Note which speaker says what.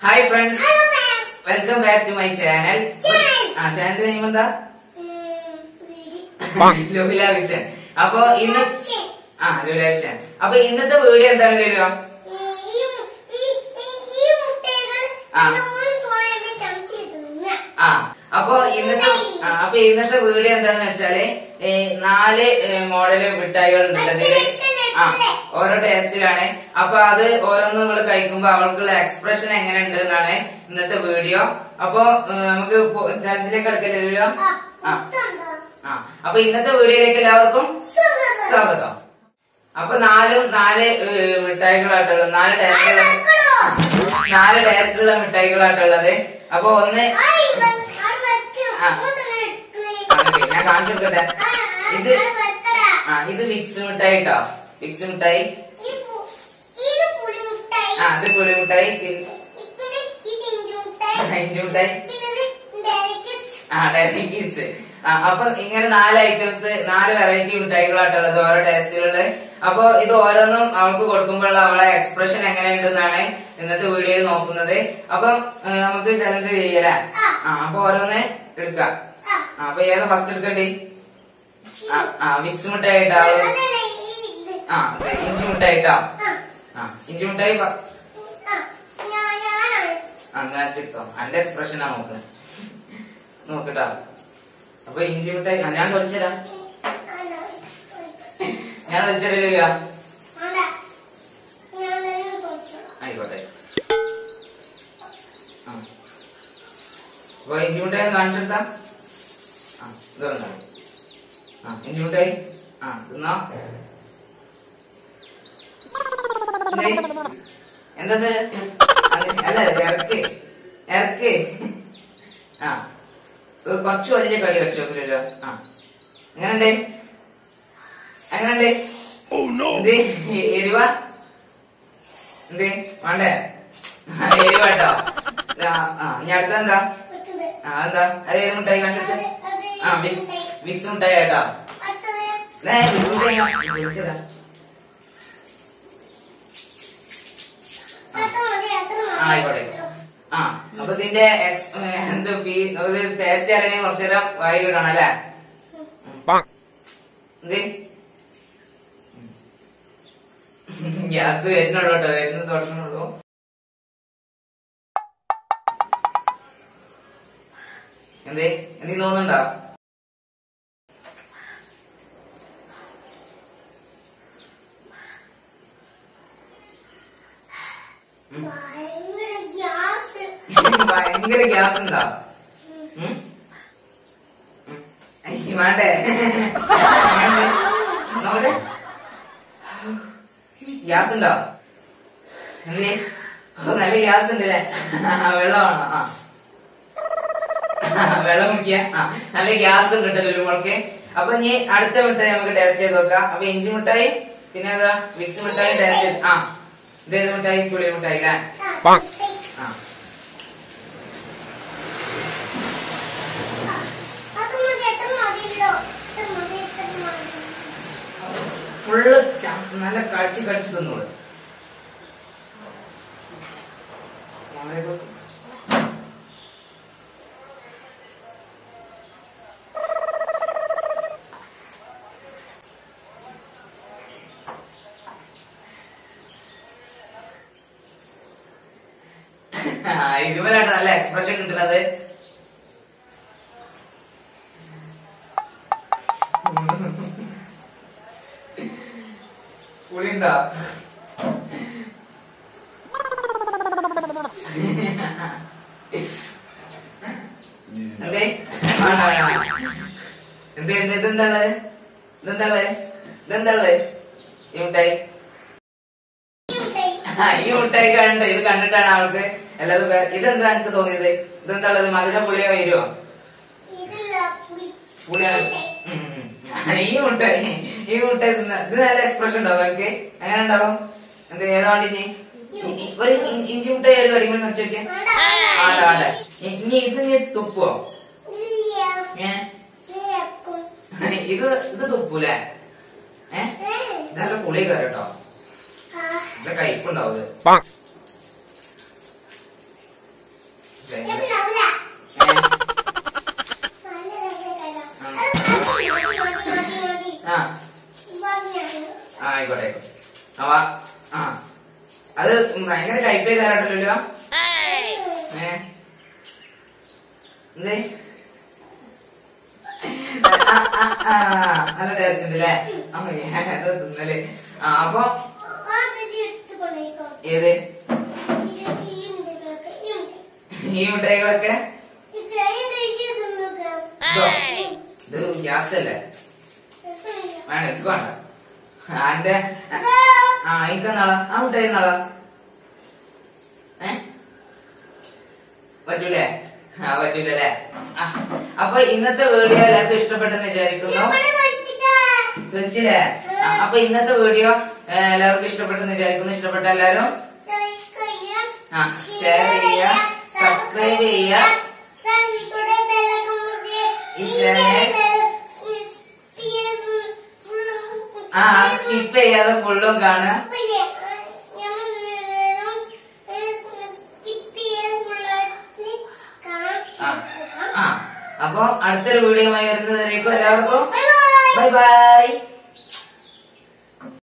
Speaker 1: Hi friends
Speaker 2: hello friends
Speaker 1: welcome back to my channel
Speaker 2: Channel.
Speaker 1: ആ channel name എന്താ
Speaker 2: video
Speaker 1: ലുഹില vision അപ്പൊ ഇന്ന് ആ ലുഹില വിഷൻ അപ്പൊ ഇന്നത്തെ വീഡിയോ എന്താണ് ലുലു
Speaker 2: ഈ ഈ ഈ മുട്ടകൾ
Speaker 1: ആ.
Speaker 2: നല്ലോണം തോനെ ചമച്ച് തിന്നാ
Speaker 1: ആ അപ്പൊ ഇന്നത്തെ ആ, അപ്പൊ ഇന്നത്തെ വീഡിയോ എന്താന്ന് വെച്ചാല് ഏ, നാല് മോഡല് മിഠായികൾ ഉണ്ട് അതില് ആ ഓരോ ടേസ്റ്റിലാണ് അപ്പൊ അത് ഓരോന്നും നമ്മൾ കഴിക്കുമ്പോ അവൾക്കുള്ള എക്സ്പ്രഷൻ എങ്ങനെ ഉണ്ട് എന്നാണ് ഇന്നത്തെ വീഡിയോ അപ്പൊ ഏ, നമുക്ക് ചാനലിലേക്ക് കിടക്കല്ലോ ആ ആ അപ്പൊ ഇന്നത്തെ വീഡിയോയിലേക്ക് എല്ലാവർക്കും സ്വാഗതം അപ്പൊ നാലും നാല് ഏ, മിഠായികളായിട്ടുള്ളത് നാല് ടേസ്റ്റുള്ള നാല് ടേസ്റ്റുള്ള മിഠായികളായിട്ടുള്ളത് അപ്പൊ ഒന്ന് ആ. ആണല്ലേ, ഞാൻ കാണിച്ചു കൊടുക്കട്ടെ ഇത് ആ ഇത് വിക്സ് മിഠായി കേട്ടോ വിക്സ് മിഠായി ആ ഇത് പുളി മിഠായി പിന്നെ ഇഞ്ചി മിഠായി ആ ഡയറി കീസ് ആ അപ്പൊ ഇങ്ങനെ നാല് ഐറ്റംസ് നാല് വെറൈറ്റി മിഠായികളായിട്ടുള്ളത് ഓരോ ടേസ്റ്റുകളില് അപ്പൊ ഇത് ഓരോന്നും അവൾക്ക് കൊടുക്കുമ്പോഴുള്ള അവളെ എക്സ്പ്രഷൻ എങ്ങനെയുണ്ടെന്നാണ് ഇന്നത്തെ വീഡിയോയിൽ നോക്കുന്നത് അപ്പം ഏ, നമുക്ക് ചലഞ്ച് ചെയ്യലേ ആ അപ്പൊ ഓരോന്ന് എടുക്കാം ആ അപ്പൊ ഏതാ ഫസ്റ്റ് എടുക്കണ്ടേ ആ ആ വിക്സ് മിഠായി ഇട്ടാവും ആ ഇത് ഇഞ്ചി മിഠായി ഇട്ടാ ആ ഇഞ്ചി മിഠായി ഫ- ആ ഞാൻ എടുത്തോ അന്റെ എക്സ്പ്രഷനാ നോക്കണേ നോക്കട്ടാ അപ്പൊ ഇഞ്ചി മിഠായി ആ, ഞാൻ തൊളിച്ചരാ ഞാൻ തൊളിച്ചരില്ല ആയിക്കോട്ടെ ആ അപ്പൊ ഇഞ്ചി മിഠായി ഒന്ന് കാണിച്ചെടുത്താ ആ ഇത് വന്നോ ആ ഇഞ്ചി മിഠായി ആ തിന്നോ എന്തേ? എന്തത് അത് അല്ല ഇറക്ക് ഇറക്ക് ആ ഒരു കുറച്ച് വലിയ കടി കഴിച്ചു നോക്കില്ലല്ലോ ആ എങ്ങനുണ്ട് എങ്ങനുണ്ട് എന്തേ എരിവ എന്തേ വേണ്ടേ ആ, എരിവ കേട്ടോ ആ ആ ഞാൻ അടുത്ത എന്താ ആ എന്താ അത് ഏത് മിഠായി കണ്ടിട്ട് ആ വിക്സ് വിക്സ് മിഠായി കേട്ടോ ഏ, വിക്സ് മിഠായി ഞാൻ വിളിച്ചതാ. ആ, ആയിക്കോട്ടെ ആ അപ്പൊ ഇതിന്റെ ex- ഏ, എന്ത് ടേസ്റ്റ് അറിയണമെങ്കിൽ കുറച്ചു നേരം വായി വിടണം അല്ലേ എന്ത് ഗ്യാസ് വരുന്നുള്ളൂ കേട്ടോ വരുന്നത് തുടങ്ങുന്നുള്ളൂ എന്തേ എന്തെങ്കിലും തോന്നുന്നുണ്ടോ ഭയങ്കര ഗ്യാസ് ഉണ്ടോ ഉം? ഉം. അയ്യ, വേണ്ടേ എങ്ങനുണ്ട്? നോക്കട്ടെ ഗ്യാസ് ഉണ്ടോ എന്തേ ഓ, നല്ല ഗ്യാസ് ഉണ്ട് അല്ലേ വെള്ളമാണോ ആ വെള്ളം കുടിക്കുക ആ നല്ല ഗ്യാസ് ഉണ്ട് കേട്ടോ ലുലുമോൾക്ക് അപ്പൊ ഇനി അടുത്ത മിഠായി നമുക്ക് ടേസ്റ്റ് ചെയ്ത് നോക്കാം അപ്പൊ ഇഞ്ചി മിഠായി പിന്നെ ഏതാ വിക്സ് മിഠായി ടേസ്റ്റ് ചെയ്ത് ആ ഇതേത് മിഠായി പുളി മിഠായി അല്ലേ ആ ഫുള്ള് ച- നല്ല കടിച്ച് കടിച്ച് തിന്നോളൂ ഇതുവരായിട്ട് നല്ല എക്സ്പ്രഷൻ കിട്ടുന്നത് പുളിയുണ്ടോ എന്തേ ആണോ, ആണോ. എന്തേ എന്തേ ഇതെന്താള് ഇതെന്താള് ഇതെന്താള് ഈ മുട്ടായി ആ, ഈ മുട്ടായി കണ്ട് ഇത് കണ്ടിട്ടാണ് അവൾക്ക് അല്ലാതെ വേ- ഇതെന്താ എനിക്ക് തോന്നിയത് ഇതെന്താളത് മധുരം പുളിയോ വരുമോ പുളിയാണ് ഉം, ഉം. ഈ മുട്ടായി ഈ മുട്ടായി തിന്ന ഇത് നല്ല എക്സ്പ്രഷൻ ഉണ്ടാവും എനിക്ക് എങ്ങനെ ഉണ്ടാവും എന്ത് ഏതാണ്ട് ഇനി ഇ- ഇ- ഒരു ഇ- ഇഞ്ചി മുട്ടായി ഒരു കടിമണി കടിച്ചു നോക്കിയാ ആണ്ട ആണ്ട ഇ- ഇനി ഇത് നീ തുപ്പോ ഏ ഇത് ഇത് തുപ്പൂലേ ഏ ഇതല്ല പുളി കയറട്ടോ നല്ല കയ്പുണ്ടാവും ഇത് അവ ആ അത് ഭയങ്കര കയ്പേ കാരട്ടല്ലോ ഏ എന്തേ ആ, ആ, ആ, നല്ല ടേസ്റ്റ് ഉണ്ട് അല്ലേ അത് തിന്നല് ആ അപ്പൊ
Speaker 2: ആ ഗതി എടുത്ത് കൊണ്ടേക്കോ
Speaker 1: ഏത്
Speaker 2: ഇത് ഈ മുട്ടകളൊക്കെ ഈ മുട്ട
Speaker 1: ഈ മിഠായികളൊക്കെ
Speaker 2: ഇത് ഈ കഴിച്ച് തിന്നുക
Speaker 1: ഇതോ ഇത് ഗ്യാസ് അല്ലേ വേണ്ട എനിക്ക് വേണ്ട ആന്റെ ആ എനിക്ക് നാളെ ആ മിഠായി നാളെ ഏ പറ്റൂലേ ആ പറ്റൂലല്ലേ ആ അപ്പൊ ഇന്നത്തെ വീഡിയോ എല്ലാവർക്കും ഇഷ്ടപ്പെട്ടെന്ന് വിചാരിക്കുന്നു വെച്ചില്ലേ ആ, അപ്പൊ ഇന്നത്തെ വീഡിയോ ഏ, എല്ലാവർക്കും ഇഷ്ടപ്പെട്ടെന്ന് വിചാരിക്കുന്നു ഇഷ്ടപ്പെട്ട എല്ലാവരും ആ ഷെയർ ചെയ്യുക സബ്സ്ക്രൈബ് ചെയ്യുക ആ സ്കിപ്പ് ചെയ്യാതെ ഫുള്ളും കാണുക ആ ആ അപ്പൊ അടുത്തൊരു വീഡിയോയുമായി വരുന്നതിലേക്കും എല്ലാവർക്കും ബൈ ബൈ